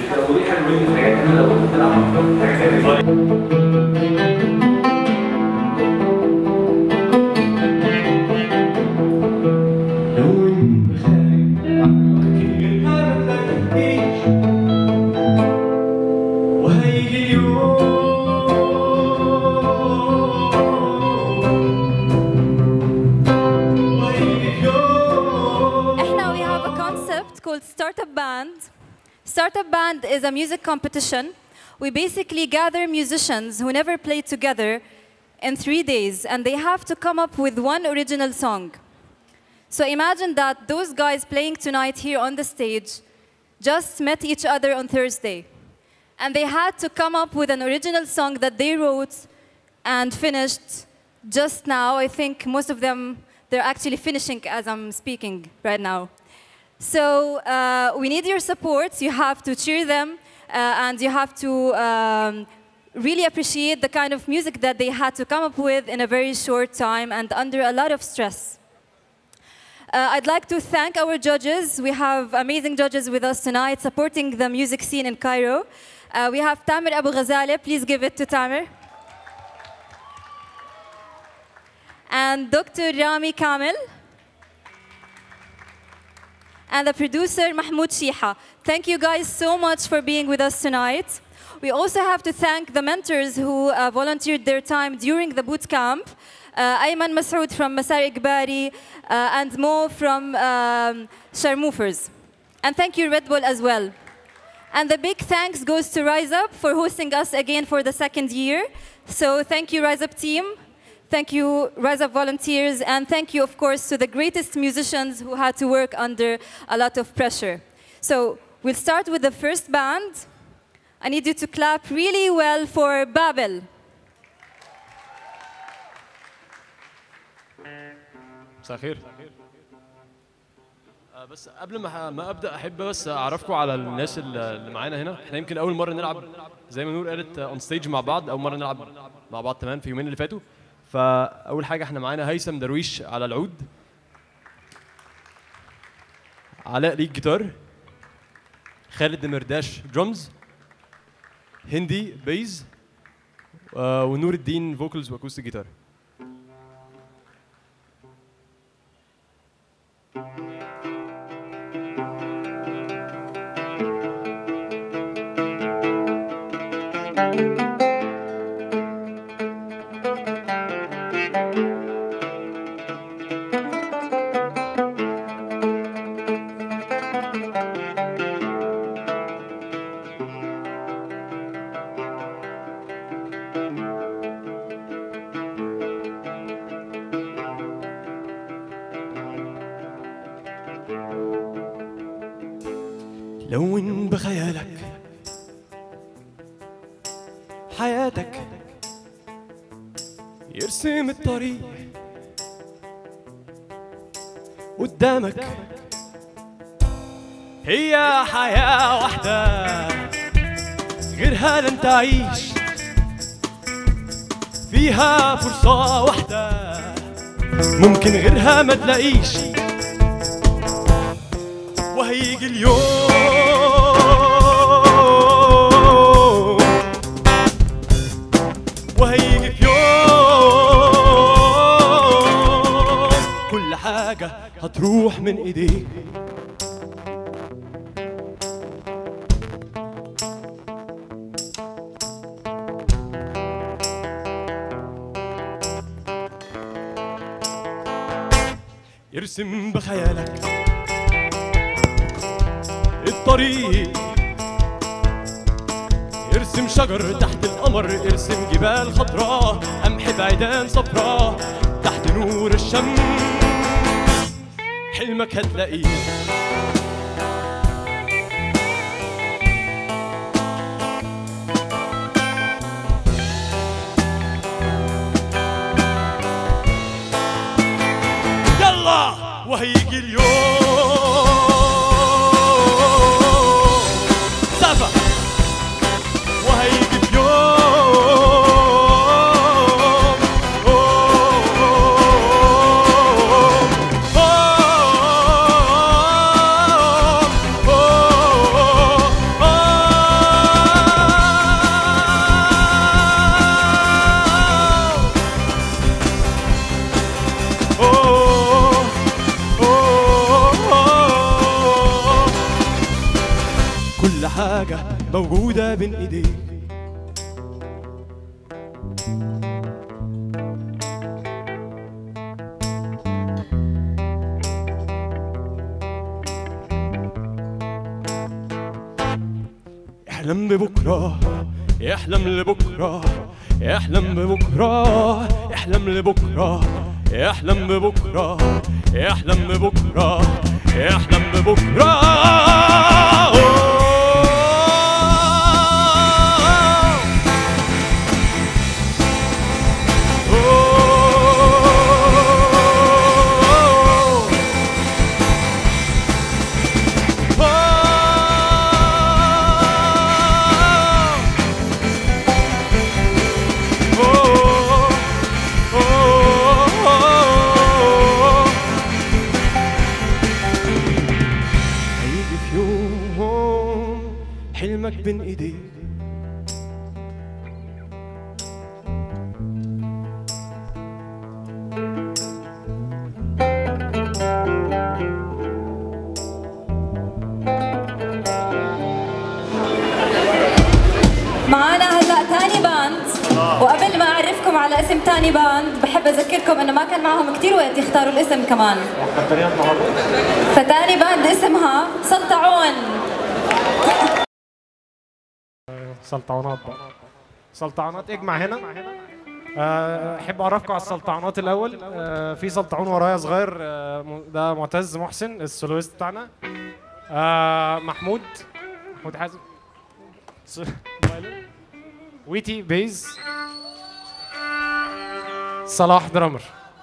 ودي حلوين الحاجات اللي لو كنت بتلعب حاجات تانية. وهيجي اليوم وهيجي اليوم احنا we have a concept called Startup Band. Startup Band is a music competition. We basically gather musicians who never played together in three days, and they have to come up with one original song. So imagine that those guys playing tonight here on the stage just met each other on Thursday. And they had to come up with an original song that they wrote and finished just now. I think most of them, they're actually finishing as I'm speaking right now. So uh, we need your support. You have to cheer them uh, and you have to um, really appreciate the kind of music that they had to come up with in a very short time and under a lot of stress. Uh, I'd like to thank our judges. We have amazing judges with us tonight supporting the music scene in Cairo. Uh, we have Tamer Abu Ghazale. Please give it to Tamer. And Dr. Rami Kamil. And the producer Mahmoud Shiha. Thank you guys so much for being with us tonight. We also have to thank the mentors who uh, volunteered their time during the boot camp. Uh, Ayman Masoud from Masar Igbari uh, and Mo from um, Sharmoofers. And thank you, Red Bull, as well. And the big thanks goes to Rise Up for hosting us again for the second year. So thank you, Rise Up team. Thank you, Rise Up volunteers. And thank you, of course, to the greatest musicians who had to work under a lot of pressure. So we'll start with the first band. I need you to clap really well for Babel. مساء الخير آه، بس قبل ما ح- ما ابدا احب بس اعرفكم على الناس اللي اللي معانا هنا احنا يمكن اول مره نلعب زي ما نور قالت اون ستيج مع بعض اول مره نلعب مع بعض تمام في يومين اللي فاتوا فاول حاجه احنا معانا هيثم درويش على العود علاء ليك جيتار خالد دمرداش درمز هندي بيز آه، ونور الدين فوكلز واكوستيك جيتار لون بخيالك حياتك يرسم الطريق قدامك هي حياة واحدة غيرها لن تعيش فيها فرصة واحدة ممكن غيرها ما تلاقيش وهيجي اليوم وهيجي في يوم كل حاجة هتروح من ايديك ارسم بخيالك الطريق ارسم شجر تحت القمر ارسم جبال خضراء قمح بعيدان صفراء تحت نور الشمس حلمك هتلاقيه يلا وهيجي اليوم سافا وهيجي في يوم موجودة بين ايديك احلم ببكرة احلم لبكرة احلم ببكرة احلم لبكرة احلم ببكرة احلم ببكرة احلم ببكرة هيجي في يوم حلمك بين ايديك معانا هلا تاني باند وقبل ما اعرفكم على اسم تاني باند بحب اذكركم انه ما كان معهم كثير وقت يختاروا الاسم كمان فتاني باند اسمها سلطعون سلطعونات بقى سلطعونات اجمع هنا آه، احب اعرفكم على السلطعونات الاول آه، في سلطعون ورايا صغير آه، م- ده معتز محسن السولويست بتاعنا آه، محمود محمود حازم س- فايلن. ويتي بيز صلاح درامر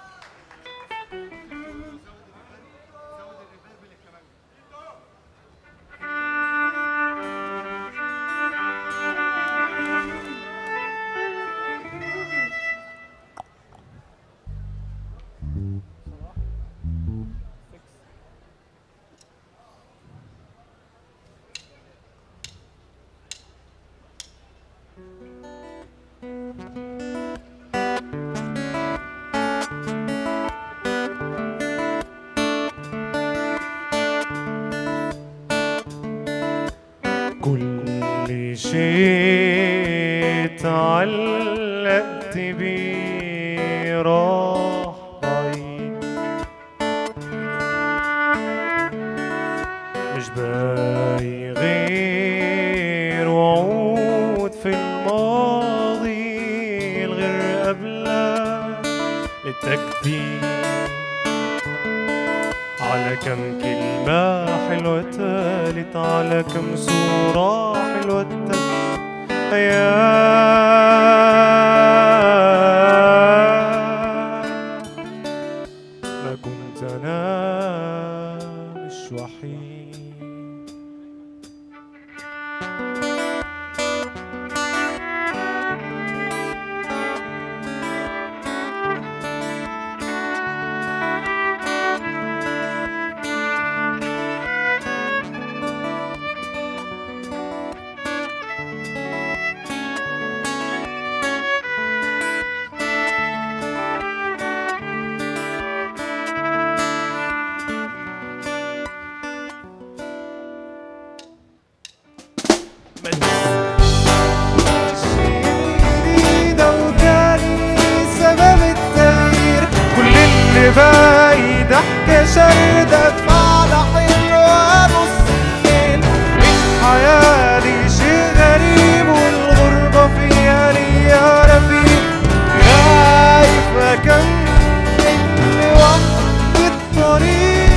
كل شيء تعلقت بيه راح بعيد مش باقي غير وعود في الماضي الغير قبلها التجديد على كم كلمة حلوة اتقالت على كم صورة حلوة اتقالت أيام ما كنت أنا مش وحيد جديدة وتاني سبب التغيير كل اللي باقي ضحكة شاردة فعلى حلوة نص الليل الحياة دي شيء غريب والغربة فيها ليا رفيق خايف أكمل لوحدي الطريق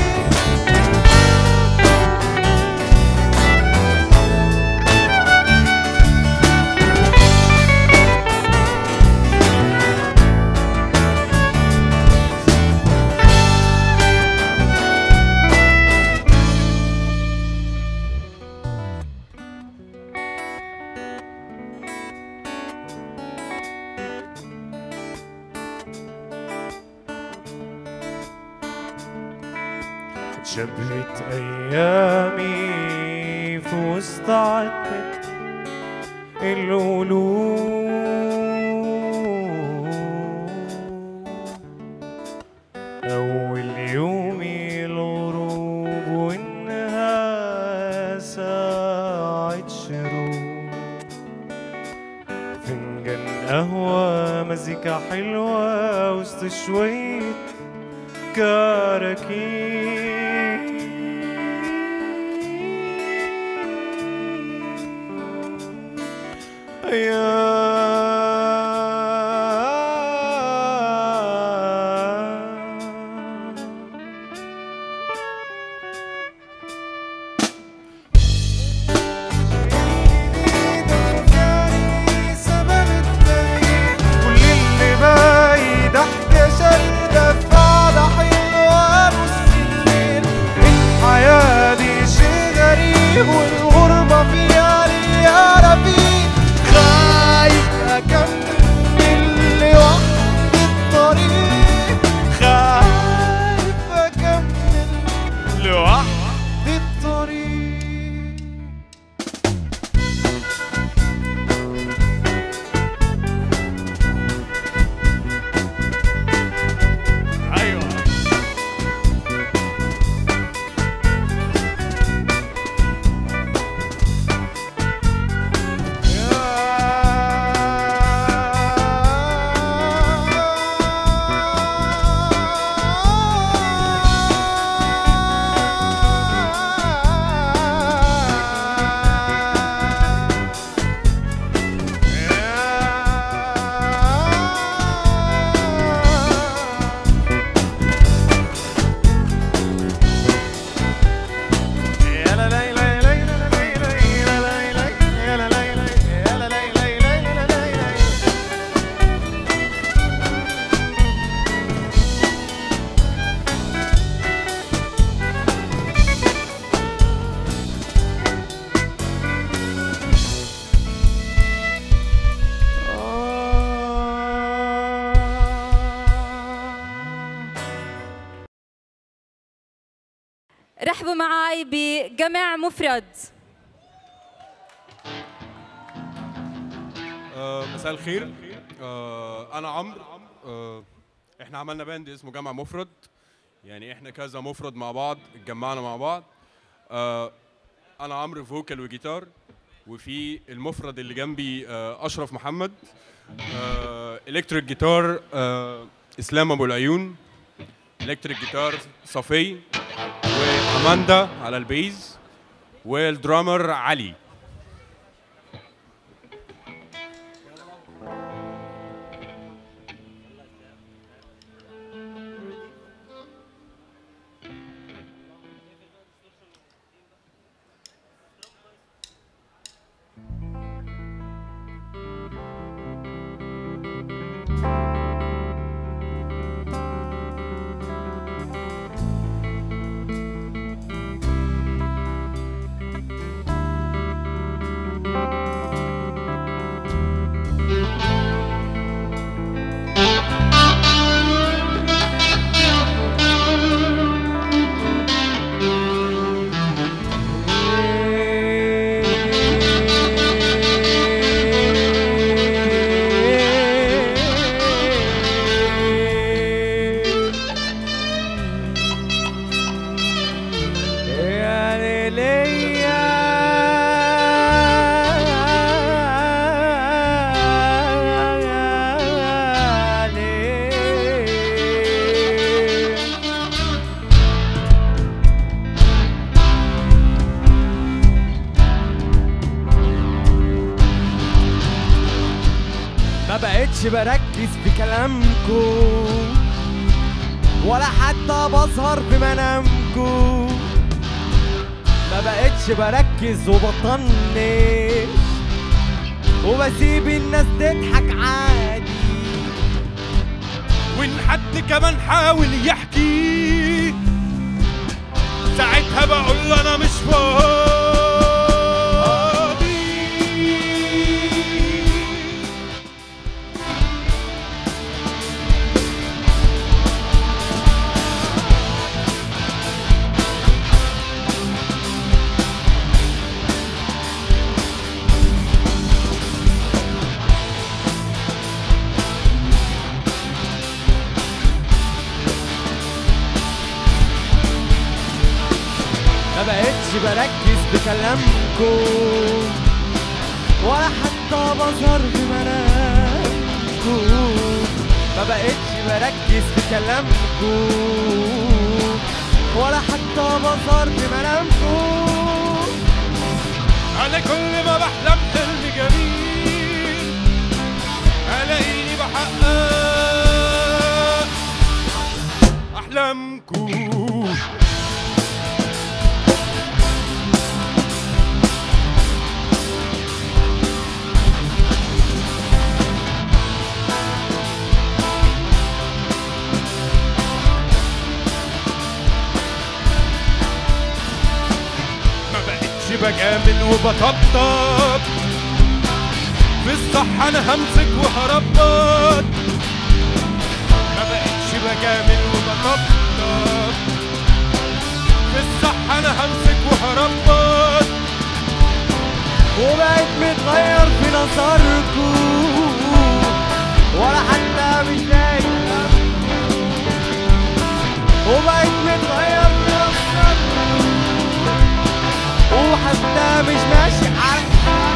شبهت أيامي في وسط عتبة القلوب أول يومي الغروب وإنها ساعة شروق فنجان قهوة مزيكا حلوة وسط شوية كراكيب أيام كل اللي باقي ضحكة شاردة في قعدة حلوة نص الليل الحياة دي شي غريب والغربة فيها ليها رفيق خايف أكمل لوحدي الطريق خايف أكمل لوحدي الطريق ايوه رحبوا معي بجمع مفرد آه، مساء الخير آه، انا عمرو آه، احنا عملنا باند اسمه جمع مفرد يعني احنا كذا مفرد مع بعض اتجمعنا مع بعض آه، انا عمرو فوكال وجيتار وفي المفرد اللي جنبي آه، اشرف محمد آه، الكتريك جيتار آه، اسلام ابو العيون الكتريك جيتار صفي واماندا على البيز والدرامر علي ما بقتش بركز في كلامكو ولا حتى بظهر في منامكو ما بقتش بركز وبطنش وبسيب الناس تضحك عادي وان حد كمان حاول يحكي ساعتها بقول له انا مش فاضي ما بقتش بركز في كلامكو ولا حتى بظهر في منامكم ما بقتش بركز في كلامكم ولا حتى بظهر في منامكم انا كل ما بحلم حلم جميل الاقيني بحقق احلامكم ما بقتش بجامل وبطبطب في الصح انا همسك وهربط ما بقتش بجامل وبطبطب في الصح انا همسك وهربط وبقيت متغير في نظركم ولا حتى مش لاقي وبقيت متغير في نظركم وحتى مش ماشي على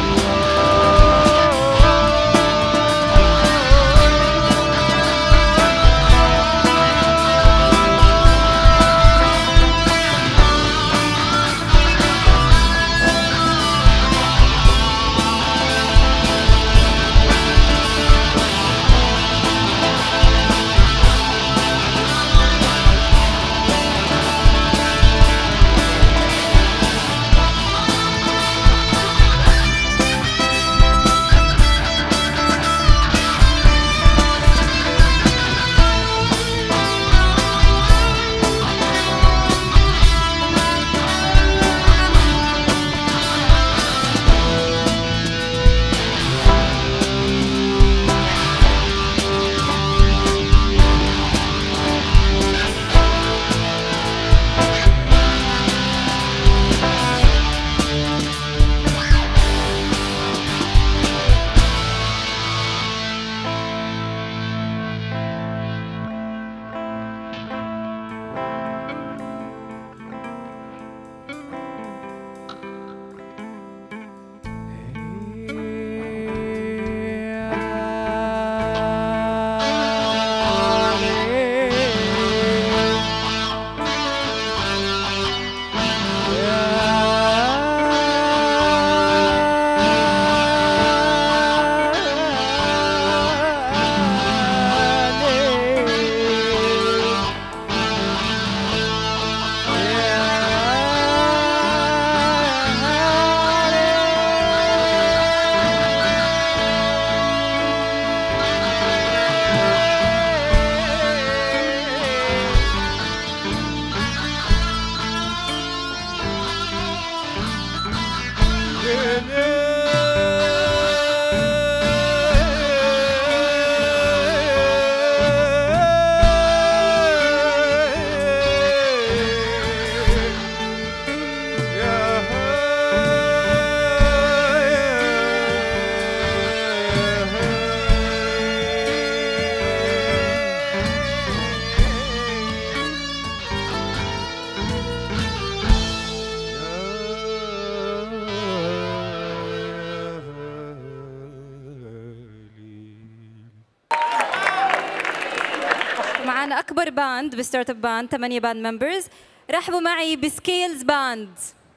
معنا اكبر باند بستارت اب باند 8 باند ممبرز رحبوا معي بسكيلز باند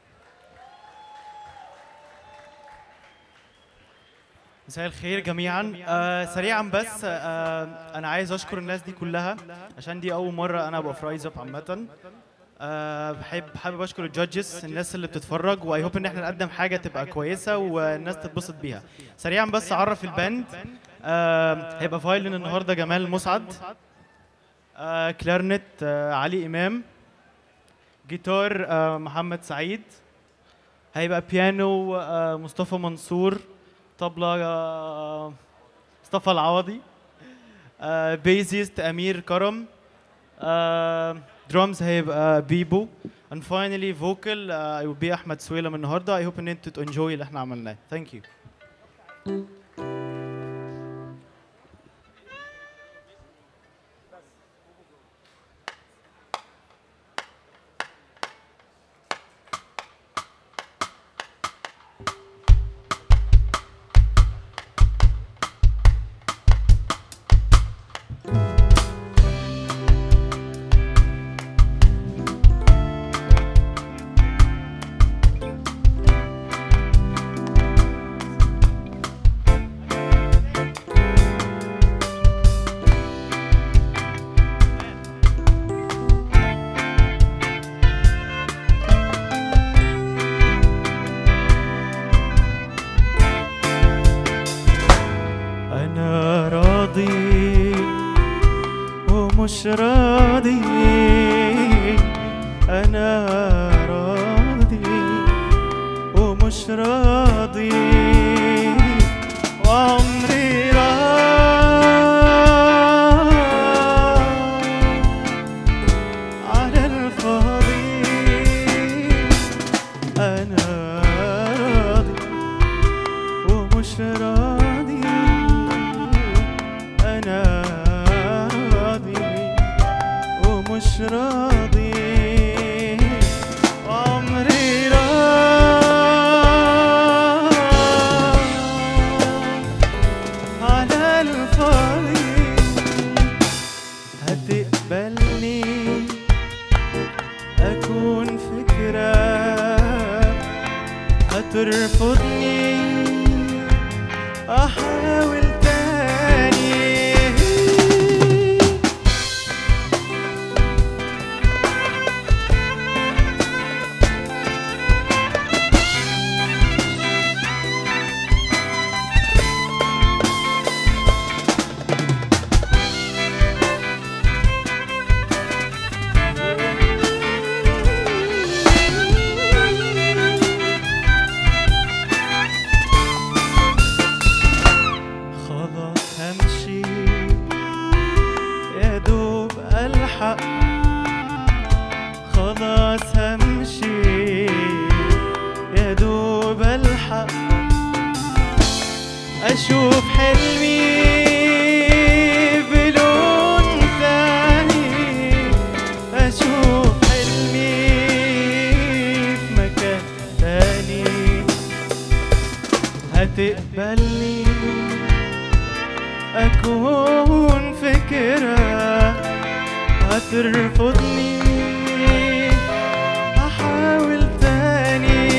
مساء الخير جميعا آه سريعا بس آه انا عايز اشكر الناس دي كلها عشان دي اول مره انا ابقى في رايز اب عامه آه بحب حابب اشكر الجادجز الناس اللي بتتفرج واي هوب ان احنا نقدم حاجه تبقى كويسه والناس تتبسط بيها سريعا بس اعرف الباند آه هيبقى فايلن النهارده جمال مسعد آه كلارنت آه علي امام جيتار آه محمد سعيد هيبقى بيانو آه مصطفى منصور طبلة آه مصطفى العوضي آه بيزيست امير كرم آه درامز هيبقى بيبو and finally vocal uh, I will be احمد سويلم النهارده I hope ان انتوا تنجوي اللي احنا عملناه thank you ومش راضي انا راضي ومش راضي وعمري راح على الفاضي انا راضي ومش راضي انا راضي ومش راضي عمري راح على الفاضي هتقبلني أكون فكرة هترفضني أحاول تاني خلاص همشي يا دوب الحق خلاص همشي يا دوب الحق اشوف حلمي بلون تاني اشوف حلمي في مكان تاني هتقبلني أكون فكرة هترفضني أحاول تاني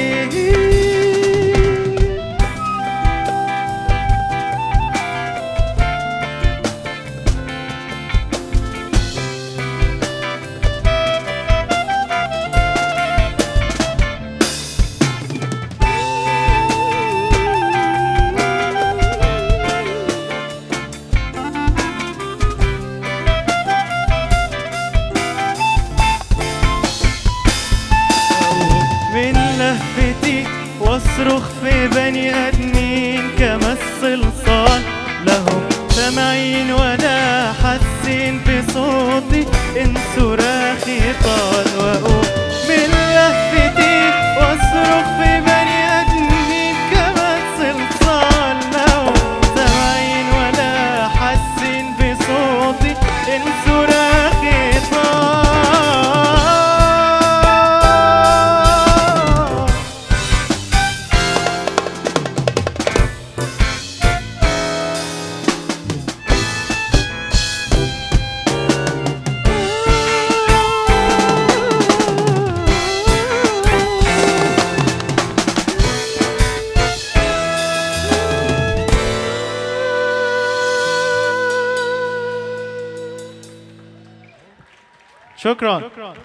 من لهفتي واصرخ في بني ادمين كما الصلصال لهم سامعين ولا حاسين بصوتي ان صراخي طال واقول من لهفتي واصرخ في بني ادمين كما الصلصال لهم سامعين ولا حاسين بصوتي ان صراخي طال شكرا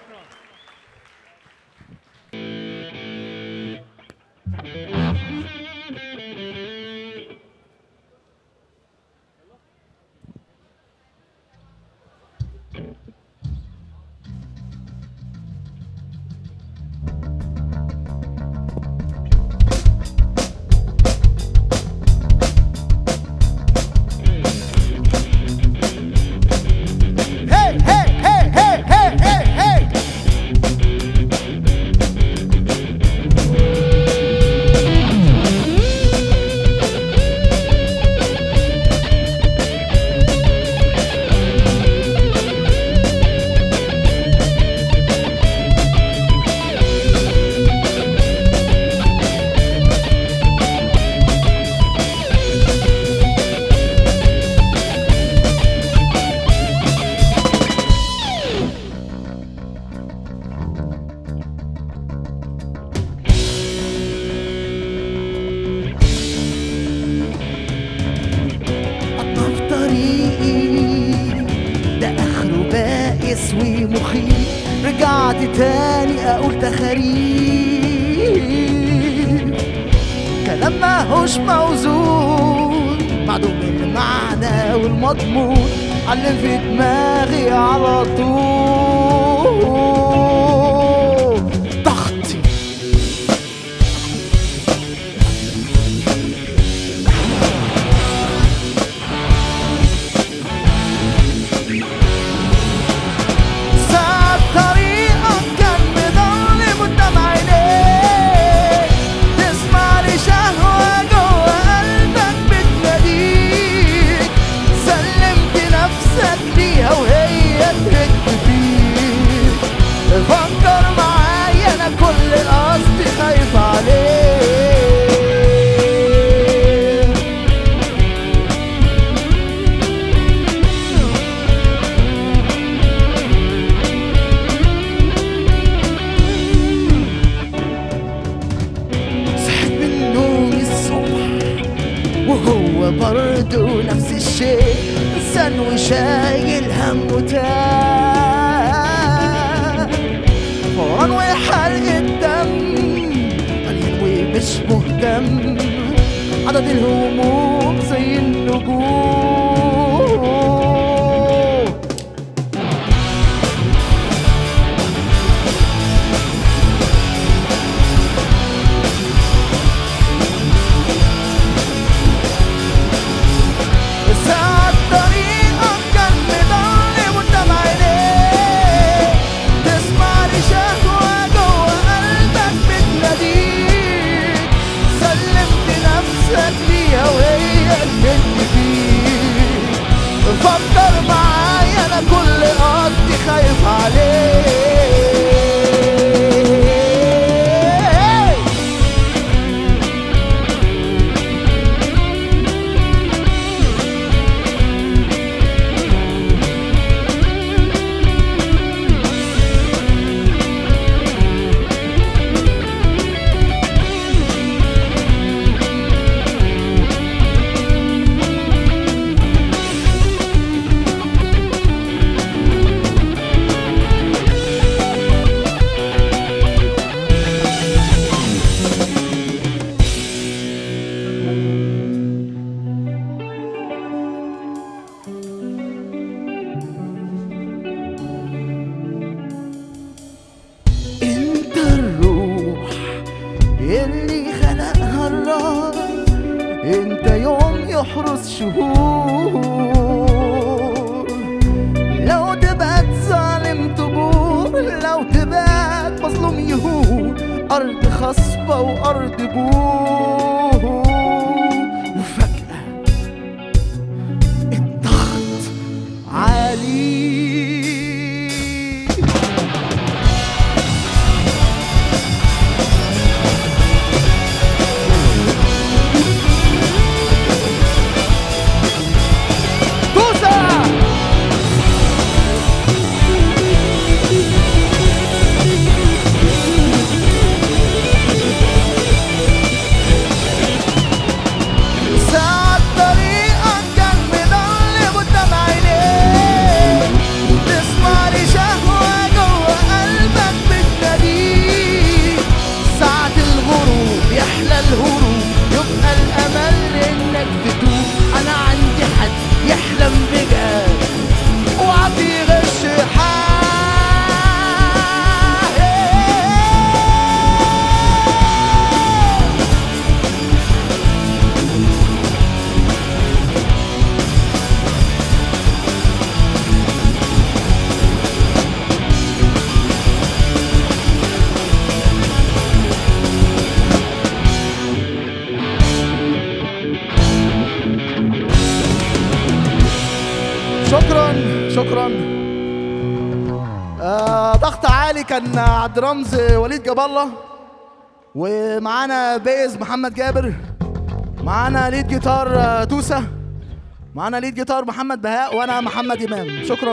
Hey, hey, hey, hey, hey, hey, hey! أطنف طريقي ده آخره بائس ومخيف رجعت تاني أقول تخاريف كلام ماهوش موزون معدوم المعنى والمضمون علم في دماغي على طول ضغطي ساعة طريقك كان مضلم قدام عينيك تسمعني شهوة جوا قلبك بتناديك سلمت نفسك ليها وهي تهد فيك فكر معايا انا كل قصدي خايف عليك صحيت من نومي الصبح وهو برضه نفس الشيء انسان وشايل هم تاه فران وحرق الدم قليل ومش مهتم عدد الهموم زي النجوم ساعة طريقك كان مضلم قدام عينيك تسمعني شهوة جوا قلبك بتناديك سلمت نفسك ليها وهي تهد فيك فكر معايا انا كل قصدي خايف عليك انت الروح اللي خلقها الرب انت يوم يحرس شهور لو تبقى ظالم تبور لو تبقى مظلوم يهون ارض خصبة وارض بور وفجأة الضغط عالي توسع ساعة طريقك كان مضلم قدام عينيك تسمعني شهوة جوا قلبك بتناديك ساعة الغروب يحلى الهروب يبقى الأمل إنك تتوب أنا عندي حد يحلم بجد وعطي غش حاجة شكرا شكرا آه ضغط عالي كان على الدرامز وليد جاب الله ومعانا بيز محمد جابر معانا ليد جيتار آه، توسة معانا ليد جيتار محمد بهاء وانا محمد امام شكرا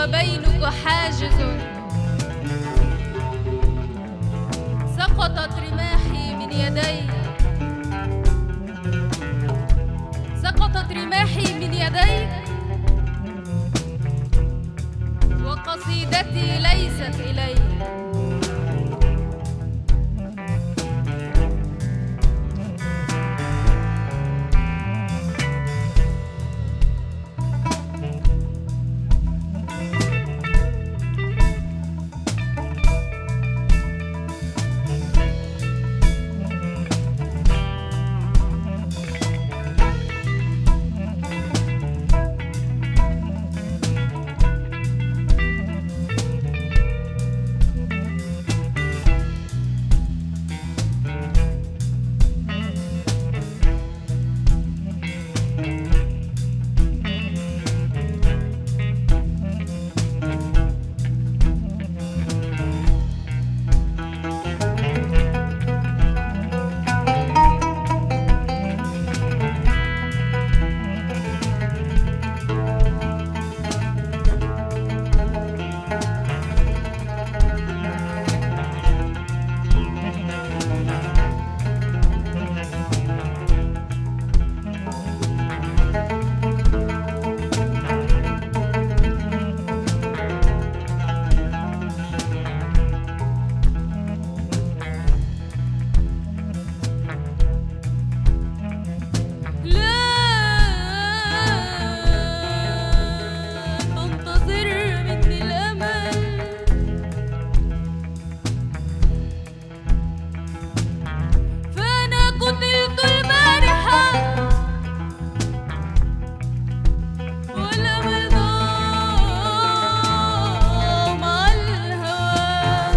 وبينك حاجز سقطت رماحي من يدي سقطت رماحي من يديك وقصيدتي ليست إليك لا تنتظر مني الأمل فأنا قتلت البارحة والأمل ضاع مع الهوى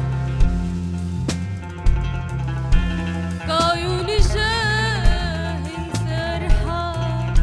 كعيون شاه سارحة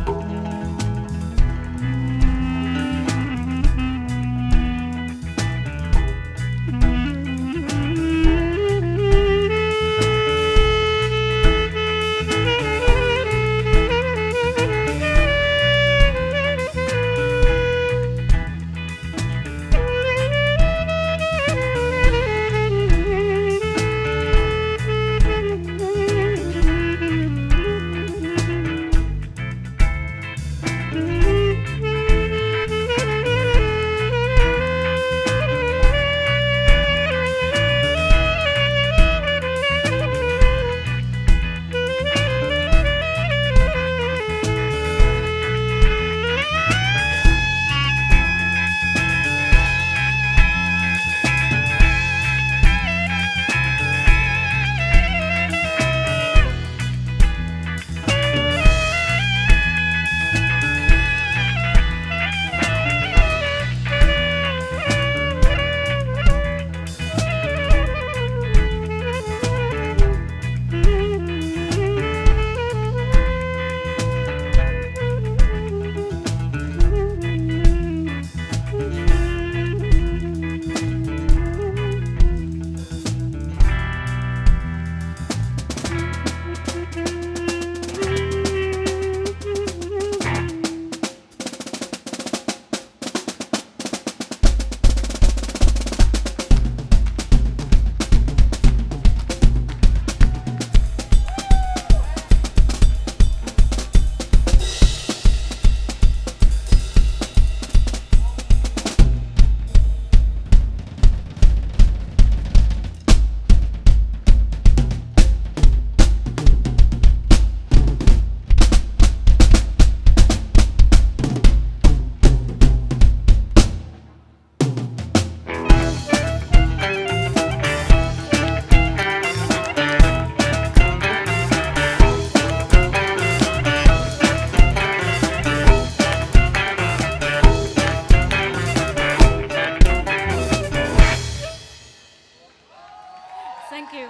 Thank you.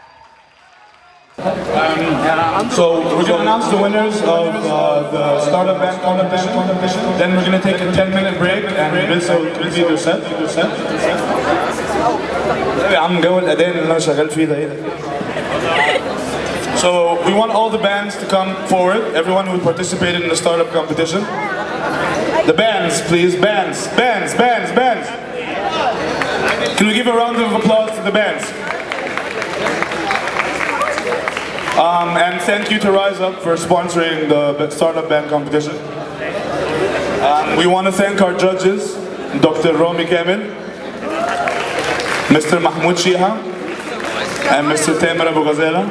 So we're going to announce the winners of uh, the startup band competition. Then we're going to take a 10 minute break and Melissa will complete their set. Their set. يا عم جو الأداء اللي أنا شغال فيه ده إيه ده؟ So we want all the bands to come forward, everyone who participated in the startup competition. The bands, please. Bands, bands, bands, bands. Can we give a round of applause to the bands? Um, and thank you to Rise Up for sponsoring the startup band competition. Um, we want to thank our judges, Dr. Romy Kamil, Mr. Mahmoud Shiha, and Mr. Tamer Abu Ghazala.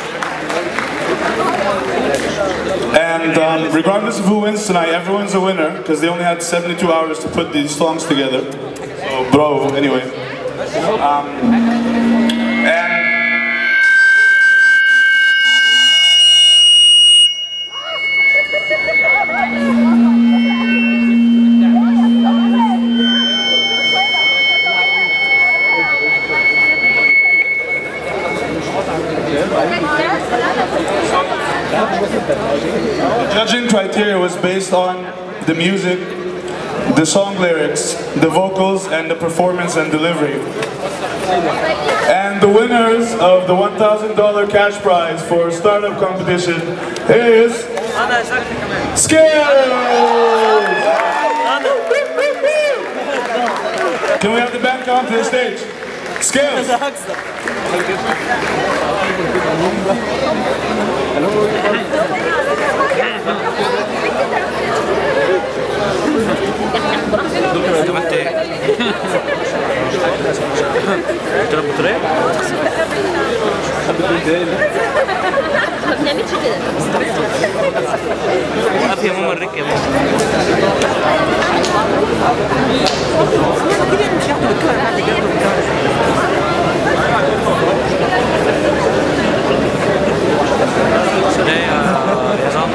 And um, regardless of who wins tonight, everyone's a winner because they only had 72 hours to put these songs together. So, bro, anyway. Um, and The judging criteria was based on the music, the song lyrics, the vocals, and the performance and delivery. And the winners of the $1,000 cash prize for startup competition is Skills! Can we have the band come to the stage? Skills! عملت ايه؟ قلت لك بطريقه؟ ما بنعملش كده وقف يا ماما الرك يا ماما ده يا يا رام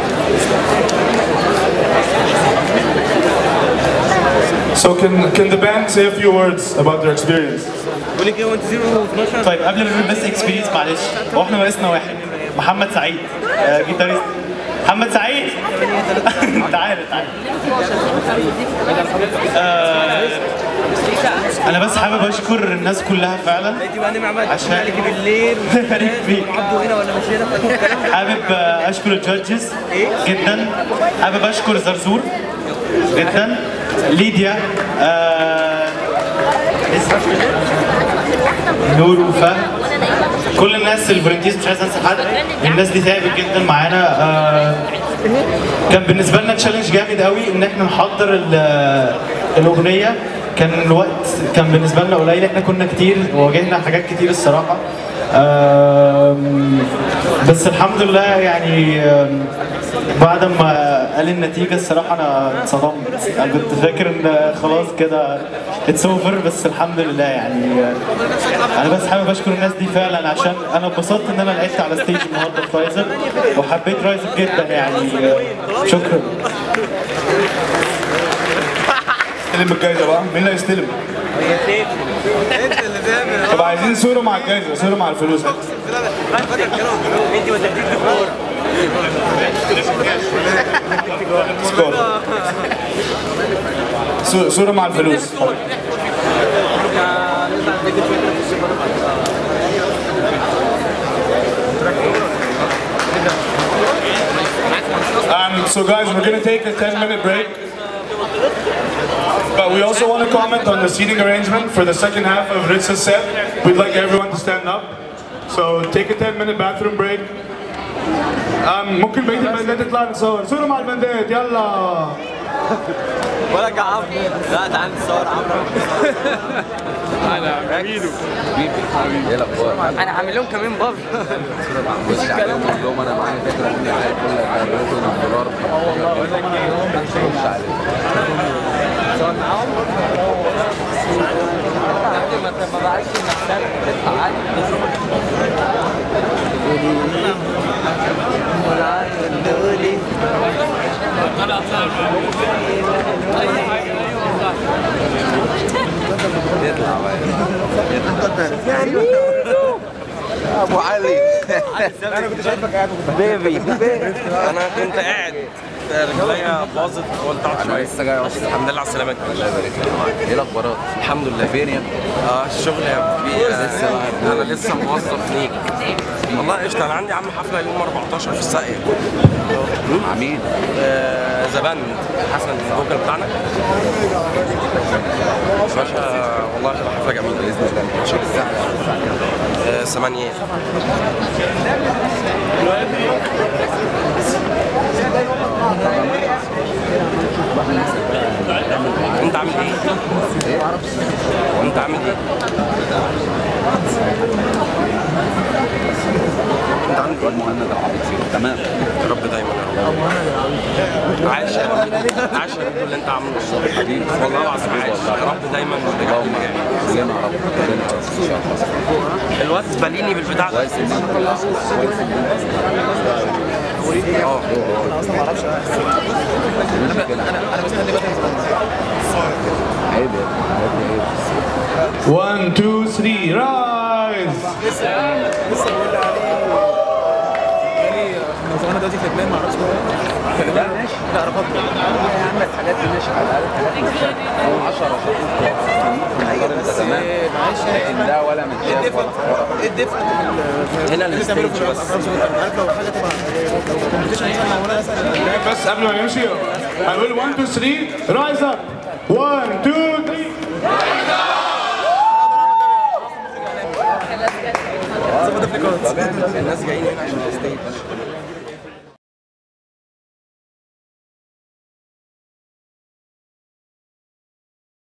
So can, can the band say a few words about their experience? بقول لك ايه وانت 0 طيب قبل ما نقول بس اكسبيرينس معلش هو احنا ناقصنا واحد محمد سعيد آه، جيتاريست محمد سعيد تعالى تعالى آه، انا بس حابب اشكر الناس كلها فعلا عشان بالليل بارك فيك هنا ولا مش هنا حابب آه، اشكر الجادجز جدا حابب اشكر زرزور جدا ليديا آه، نور وفهد كل الناس الفولنتيرز مش عايز انسى حد الناس دي تعبت جدا معانا آه، كان بالنسبه لنا تشالنج جامد قوي ان احنا نحضر ال- الاغنيه كان الوقت كان بالنسبه لنا قليل احنا كنا كتير وواجهنا حاجات كتير الصراحه آم، بس الحمد لله يعني آم، بعد ما قال النتيجه الصراحه انا اتصدمت انا كنت فاكر ان خلاص كده اتس اوفر بس الحمد لله يعني آه، انا بس حابب اشكر الناس دي فعلا عشان انا اتبسطت ان انا لعبت على ستيج النهارده في رايزر وحبيت رايزر جدا يعني آه، شكرا استلم الجايزة بقى مين اللي هيستلم؟ طب عايزين صورة مع الجايزة صورة مع الفلوس انت ما تديك دكتور سكور صورة- صورة مع الفلوس Um, so guys, we're gonna take a 10 minute break. But we also want to comment on the seating arrangement for the second half of Ritz's set. We'd like everyone to stand up. So take a 10 minute bathroom break. Um, ممكن بقية البندات تطلع نصور صورة مع البندات يلا ولا عمرو لا تعال نتصور عمرو ايه الاخبار؟ انا عامل لهم كمان بابل بص عليهم قول لهم انا معايا فكره ان عايز كل الرجل الدولار خش عليهم ما بقاش نفسك ابو علي انا كنت شايفك قاعد بيبي انا كنت قاعد رجليا باظت قلت اقعد انا شويه لسه جاي اصلا الحمد لله على السلامه الله يبارك لك ايه الاخبارات؟ الحمد لله فين يا ابني؟ اه الشغل يا ابني لسه انا لسه موظف ليك والله قشطه انا عندي عم حفله يوم 14 في الساقيه مع مين؟ آه زبان حسن الفوكال بتاعنا باشا والله هتبقى حفله جميله باذن الله ماشي آه، ثمانية انت عامل ايه؟ انت عامل ايه؟ انت عامل ايه؟ مهند العبيط فيه تمام يا رب دايما يا رب عاش يا رب عاش يا رب اللي انت عامله حبيبي والله العظيم عاش يا رب دايما والنجاح اللهم كلنا يا رب كلنا يا رب ان شاء الله الواد باليني بالبتاع ده كويس ان انت كويس ان اه انا اصلا ما اعرفش انا انا مستني بدري عيب يا ابني عيب 1 2 3 رايز لسه بقول لي عليه جالي انا دلوقتي في لبنان ما اعرفش لا ماشي لا اعرف اطلع يا عم الحاجات دي ماشي على الاقل حاجات مش 10 شهور انت تمام معلش لكن ده ولا من ايه ايه الديفرنت في هنا الستيج بس عارف لو حاجه تبقى لو كومبيتيشن مثلا لو انا مثلا بس قبل ما نمشي هنقول 1 2 3 رايز اب 1 2 3 الناس جايين هنا عشان الستيج